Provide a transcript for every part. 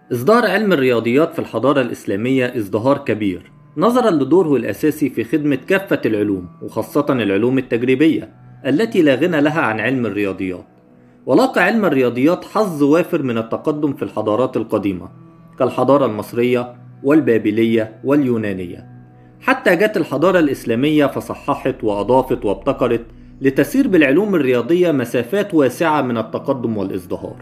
ازدهر علم الرياضيات في الحضارة الإسلامية ازدهار كبير نظرا لدوره الأساسي في خدمة كافة العلوم وخاصة العلوم التجريبية التي لا غنى لها عن علم الرياضيات ولاقى علم الرياضيات حظ وافر من التقدم في الحضارات القديمة كالحضارة المصرية والبابلية واليونانية حتى جت الحضارة الإسلامية فصححت وأضافت وابتكرت لتسير بالعلوم الرياضية مسافات واسعة من التقدم والازدهار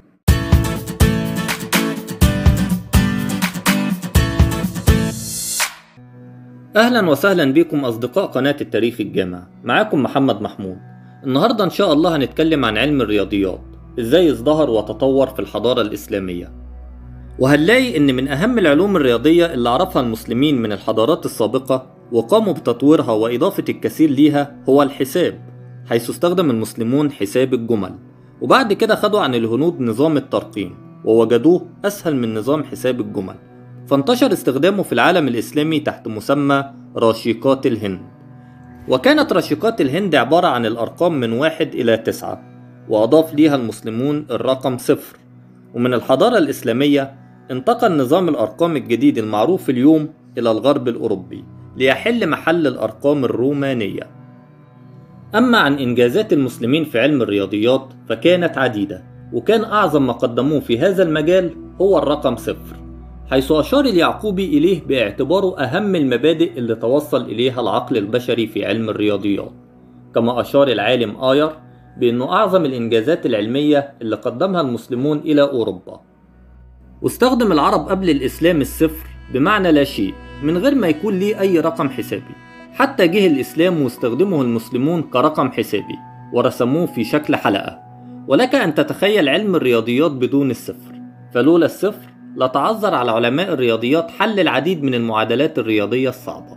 أهلا وسهلا بكم أصدقاء قناة التاريخ الجامع معاكم محمد محمود النهاردة إن شاء الله هنتكلم عن علم الرياضيات إزاي ازدهر وتطور في الحضارة الإسلامية وهنلاقي إن من أهم العلوم الرياضية اللي عرفها المسلمين من الحضارات السابقة وقاموا بتطويرها وإضافة الكثير ليها هو الحساب حيث استخدم المسلمون حساب الجمل وبعد كده خدوا عن الهنود نظام الترقيم ووجدوه أسهل من نظام حساب الجمل فانتشر استخدامه في العالم الإسلامي تحت مسمى راشقات الهند وكانت راشقات الهند عبارة عن الأرقام من واحد إلى تسعة وأضاف ليها المسلمون الرقم صفر ومن الحضارة الإسلامية انتقل نظام الأرقام الجديد المعروف اليوم إلى الغرب الأوروبي ليحل محل الأرقام الرومانية أما عن إنجازات المسلمين في علم الرياضيات فكانت عديدة وكان أعظم ما قدموه في هذا المجال هو الرقم صفر حيث أشار اليعقوبي إليه باعتباره أهم المبادئ اللي توصل إليها العقل البشري في علم الرياضيات كما أشار العالم آير بأنه أعظم الإنجازات العلمية اللي قدمها المسلمون إلى أوروبا واستخدم العرب قبل الإسلام الصفر بمعنى لا شيء من غير ما يكون ليه أي رقم حسابي حتى جه الإسلام واستخدمه المسلمون كرقم حسابي ورسموه في شكل حلقة ولك أن تتخيل علم الرياضيات بدون الصفر فلولا الصفر لتعذر على علماء الرياضيات حل العديد من المعادلات الرياضية الصعبة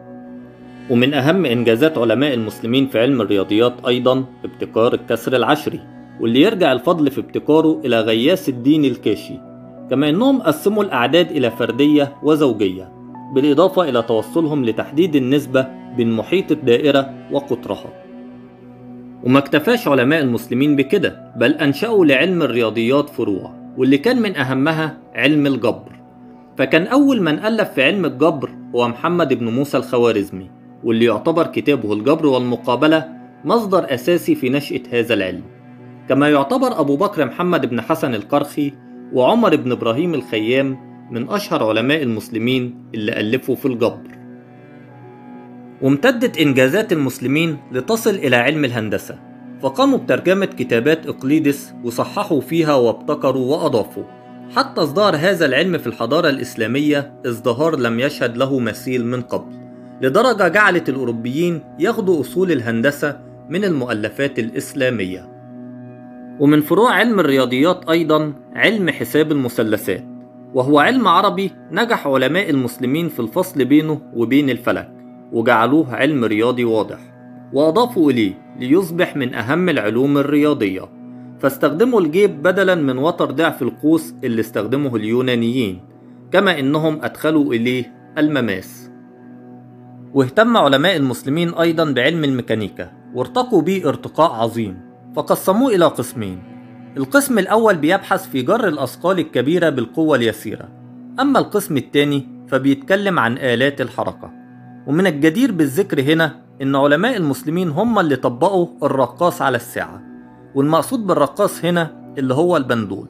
ومن أهم إنجازات علماء المسلمين في علم الرياضيات أيضا ابتكار الكسر العشري واللي يرجع الفضل في ابتكاره إلى غياث الدين الكاشي كما أنهم قسموا الأعداد إلى فردية وزوجية بالإضافة إلى توصلهم لتحديد النسبة بين محيط الدائرة وقطرها وما اكتفاش علماء المسلمين بكده بل أنشأوا لعلم الرياضيات فروع واللي كان من أهمها علم الجبر فكان أول من ألف في علم الجبر هو محمد بن موسى الخوارزمي واللي يعتبر كتابه الجبر والمقابلة مصدر أساسي في نشأة هذا العلم كما يعتبر أبو بكر محمد بن حسن القرخي وعمر بن إبراهيم الخيام من أشهر علماء المسلمين اللي ألفوا في الجبر وامتدت إنجازات المسلمين لتصل إلى علم الهندسة فقاموا بترجمة كتابات إقليدس وصححوا فيها وابتكروا وأضافوا حتى ازدهر هذا العلم في الحضارة الإسلامية ازدهار لم يشهد له مثيل من قبل لدرجة جعلت الأوروبيين ياخدوا أصول الهندسة من المؤلفات الإسلامية ومن فروع علم الرياضيات أيضا علم حساب المثلثات وهو علم عربي نجح علماء المسلمين في الفصل بينه وبين الفلك وجعلوه علم رياضي واضح وأضافوا إليه ليصبح من أهم العلوم الرياضية فاستخدموا الجيب بدلا من وتر ضعف القوس اللي استخدمه اليونانيين كما إنهم أدخلوا إليه المماس واهتم علماء المسلمين أيضا بعلم الميكانيكا وارتقوا به ارتقاء عظيم فقسموه إلى قسمين القسم الأول بيبحث في جر الأثقال الكبيرة بالقوة اليسيرة أما القسم الثاني فبيتكلم عن آلات الحركة ومن الجدير بالذكر هنا إن علماء المسلمين هم اللي طبقوا الرقاص على الساعة والمقصود بالرقاص هنا اللي هو البندول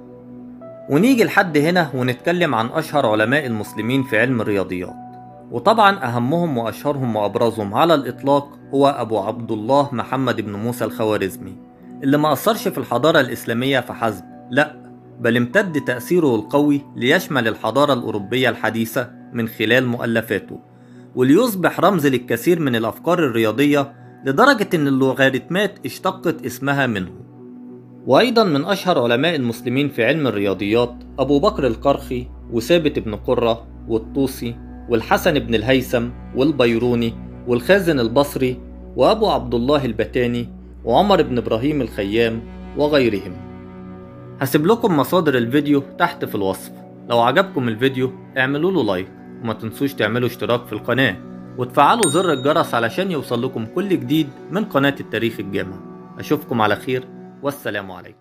ونيجي لحد هنا ونتكلم عن أشهر علماء المسلمين في علم الرياضيات وطبعا أهمهم وأشهرهم وأبرزهم على الإطلاق هو أبو عبد الله محمد بن موسى الخوارزمي اللي ما أثرش في الحضارة الإسلامية فحسب لأ بل امتد تأثيره القوي ليشمل الحضارة الأوروبية الحديثة من خلال مؤلفاته وليصبح رمز للكثير من الأفكار الرياضية لدرجة إن اللوغاريتمات اشتقت اسمها منه وأيضا من أشهر علماء المسلمين في علم الرياضيات أبو بكر القرخي وثابت بن قرة والطوسي والحسن بن الهيثم والبيروني والخازن البصري وأبو عبد الله البتاني وعمر بن إبراهيم الخيام وغيرهم هسيب لكم مصادر الفيديو تحت في الوصف لو عجبكم الفيديو اعملوا له لايك وما تنسوش تعملوا اشتراك في القناة وتفعلوا زر الجرس علشان يوصل لكم كل جديد من قناة التاريخ الجامع أشوفكم على خير والسلام عليكم